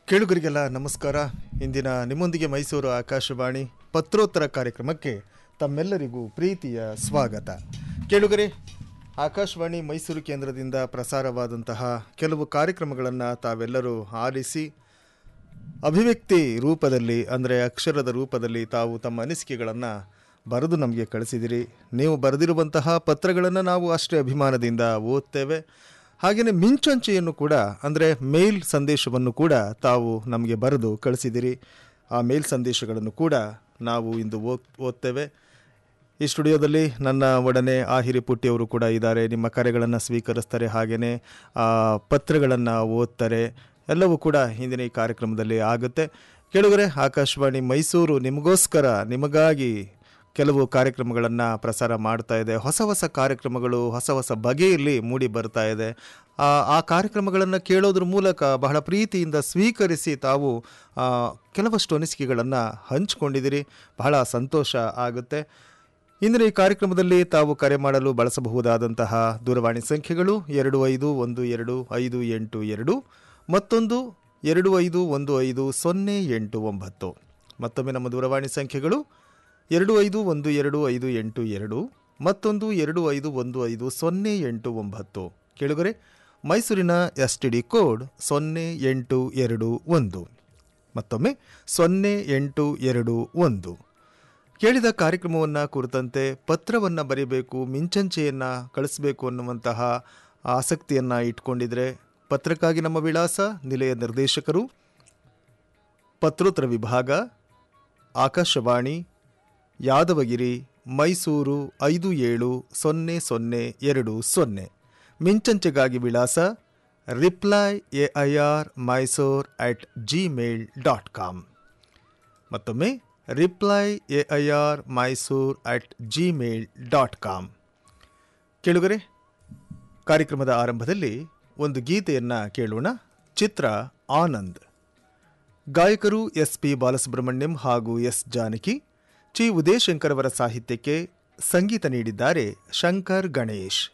ಕೇಳುಗರಿಗೆಲ್ಲ ನಮಸ್ಕಾರ ಇಂದಿನ ನಿಮ್ಮೊಂದಿಗೆ ಮೈಸೂರು ಆಕಾಶವಾಣಿ ಪತ್ರೋತ್ತರ ಕಾರ್ಯಕ್ರಮಕ್ಕೆ ತಮ್ಮೆಲ್ಲರಿಗೂ ಪ್ರೀತಿಯ ಸ್ವಾಗತ ಕೇಳುಗರೆ ಆಕಾಶವಾಣಿ ಮೈಸೂರು ಕೇಂದ್ರದಿಂದ ಪ್ರಸಾರವಾದಂತಹ ಕೆಲವು ಕಾರ್ಯಕ್ರಮಗಳನ್ನು ತಾವೆಲ್ಲರೂ ಆಲಿಸಿ ಅಭಿವ್ಯಕ್ತಿ ರೂಪದಲ್ಲಿ ಅಂದರೆ ಅಕ್ಷರದ ರೂಪದಲ್ಲಿ ತಾವು ತಮ್ಮ ಅನಿಸಿಕೆಗಳನ್ನು ಬರೆದು ನಮಗೆ ಕಳಿಸಿದಿರಿ ನೀವು ಬರೆದಿರುವಂತಹ ಪತ್ರಗಳನ್ನು ನಾವು ಅಷ್ಟೇ ಅಭಿಮಾನದಿಂದ ಓದ್ತೇವೆ ಹಾಗೆಯೇ ಮಿಂಚಂಚೆಯನ್ನು ಕೂಡ ಅಂದರೆ ಮೇಲ್ ಸಂದೇಶವನ್ನು ಕೂಡ ತಾವು ನಮಗೆ ಬರೆದು ಕಳಿಸಿದಿರಿ ಆ ಮೇಲ್ ಸಂದೇಶಗಳನ್ನು ಕೂಡ ನಾವು ಇಂದು ಓದ್ ಓದ್ತೇವೆ ಈ ಸ್ಟುಡಿಯೋದಲ್ಲಿ ನನ್ನ ಒಡನೆ ಆಹಿರಿ ಪುಟ್ಟಿಯವರು ಕೂಡ ಇದ್ದಾರೆ ನಿಮ್ಮ ಕರೆಗಳನ್ನು ಸ್ವೀಕರಿಸ್ತಾರೆ ಹಾಗೆಯೇ ಪತ್ರಗಳನ್ನು ಓದ್ತಾರೆ ಎಲ್ಲವೂ ಕೂಡ ಇಂದಿನ ಈ ಕಾರ್ಯಕ್ರಮದಲ್ಲಿ ಆಗುತ್ತೆ ಕೇಳುಗರೆ ಆಕಾಶವಾಣಿ ಮೈಸೂರು ನಿಮಗೋಸ್ಕರ ನಿಮಗಾಗಿ ಕೆಲವು ಕಾರ್ಯಕ್ರಮಗಳನ್ನು ಪ್ರಸಾರ ಮಾಡ್ತಾ ಇದೆ ಹೊಸ ಹೊಸ ಕಾರ್ಯಕ್ರಮಗಳು ಹೊಸ ಹೊಸ ಬಗೆಯಲ್ಲಿ ಮೂಡಿ ಬರ್ತಾ ಇದೆ ಆ ಆ ಕಾರ್ಯಕ್ರಮಗಳನ್ನು ಕೇಳೋದ್ರ ಮೂಲಕ ಬಹಳ ಪ್ರೀತಿಯಿಂದ ಸ್ವೀಕರಿಸಿ ತಾವು ಆ, ಕೆಲವಷ್ಟು ಅನಿಸಿಕೆಗಳನ್ನು ಹಂಚಿಕೊಂಡಿದ್ದೀರಿ ಬಹಳ ಸಂತೋಷ ಆಗುತ್ತೆ ಇಂದಿನ ಈ ಕಾರ್ಯಕ್ರಮದಲ್ಲಿ ತಾವು ಕರೆ ಮಾಡಲು ಬಳಸಬಹುದಾದಂತಹ ದೂರವಾಣಿ ಸಂಖ್ಯೆಗಳು ಎರಡು ಐದು ಒಂದು ಎರಡು ಐದು ಎಂಟು ಎರಡು ಮತ್ತೊಂದು ಎರಡು ಐದು ಒಂದು ಐದು ಸೊನ್ನೆ ಎಂಟು ಒಂಬತ್ತು ಮತ್ತೊಮ್ಮೆ ನಮ್ಮ ದೂರವಾಣಿ ಸಂಖ್ಯೆಗಳು ಎರಡು ಐದು ಒಂದು ಎರಡು ಐದು ಎಂಟು ಎರಡು ಮತ್ತೊಂದು ಎರಡು ಐದು ಒಂದು ಐದು ಸೊನ್ನೆ ಎಂಟು ಒಂಬತ್ತು ಕೇಳುಗರೆ ಮೈಸೂರಿನ ಎಸ್ ಟಿ ಡಿ ಕೋಡ್ ಸೊನ್ನೆ ಎಂಟು ಎರಡು ಒಂದು ಮತ್ತೊಮ್ಮೆ ಸೊನ್ನೆ ಎಂಟು ಎರಡು ಒಂದು ಕೇಳಿದ ಕಾರ್ಯಕ್ರಮವನ್ನು ಕುರಿತಂತೆ ಪತ್ರವನ್ನು ಬರೀಬೇಕು ಮಿಂಚಂಚೆಯನ್ನು ಕಳಿಸಬೇಕು ಅನ್ನುವಂತಹ ಆಸಕ್ತಿಯನ್ನು ಇಟ್ಕೊಂಡಿದ್ರೆ ಪತ್ರಕ್ಕಾಗಿ ನಮ್ಮ ವಿಳಾಸ ನಿಲಯ ನಿರ್ದೇಶಕರು ಪತ್ರೋತ್ತರ ವಿಭಾಗ ಆಕಾಶವಾಣಿ ಯಾದವಗಿರಿ ಮೈಸೂರು ಐದು ಏಳು ಸೊನ್ನೆ ಸೊನ್ನೆ ಎರಡು ಸೊನ್ನೆ ಮಿಂಚಂಚೆಗಾಗಿ ವಿಳಾಸ reply A I R Mysore at gmail dot com ಮತ್ತೊಮ್ಮೆ reply A I R Mysore at gmail dot com ಕೇಳುಗರೆ ಕಾರ್ಯಕ್ರಮದ ಆರಂಭದಲ್ಲಿ ಒಂದು ಗೀತೆಯನ್ನು ಕೇಳೋಣ ಚಿತ್ರ ಆನಂದ್ ಗಾಯಕರು ಎಸ್ ಪಿ ಬಾಲಸುಬ್ರಹ್ಮಣ್ಯಂ ಹಾಗೂ ಎಸ್ ಜಾನಕಿ ಚಿ ಉದಯಶಂಕರ್ ಅವರ ಸಾಹಿತ್ಯಕ್ಕೆ ಸಂಗೀತ ನೀಡಿದ್ದಾರೆ ಶಂಕರ್ ಗಣೇಶ್